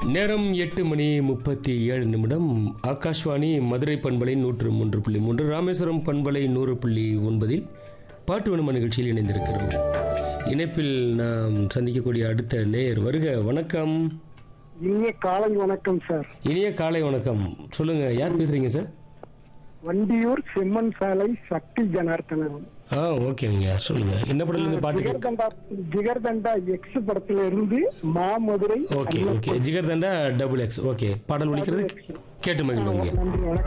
நேரம் எட்டு மணி முப்பத்தி ஏழு நிமிடம் ஆகாஷ்வாணி மதுரை பண்பலை நூற்று மூன்று புள்ளி மூன்று ராமேஸ்வரம் பண்பலை நூறு புள்ளி ஒன்பதில் பாட்டு வனும நிகழ்ச்சியில் இணைந்திருக்கிறோம் இணைப்பில் நாம் சந்திக்கக்கூடிய அடுத்த நேயர் வருக வணக்கம் இனிய காலை வணக்கம் சார் இனிய காலை வணக்கம் சொல்லுங்க யார் பேசுறீங்க சார் வண்டியூர் செம்மன் சாலை சக்தி ஜனார்த்தனன் ஆ ஓகேங்க சொல்லுங்க என்ன படத்துல இருந்து பாட்டு கேட்க ஜிகர்தண்டா ஜிகர்தண்டா எக்ஸ் படத்துல இருந்து Maamadurai okay okay Jigarthanda double X okay பாடல் ஒலிக்கிறது கேட்டு மகிழ்வுங்க நன்றி வணக்கம்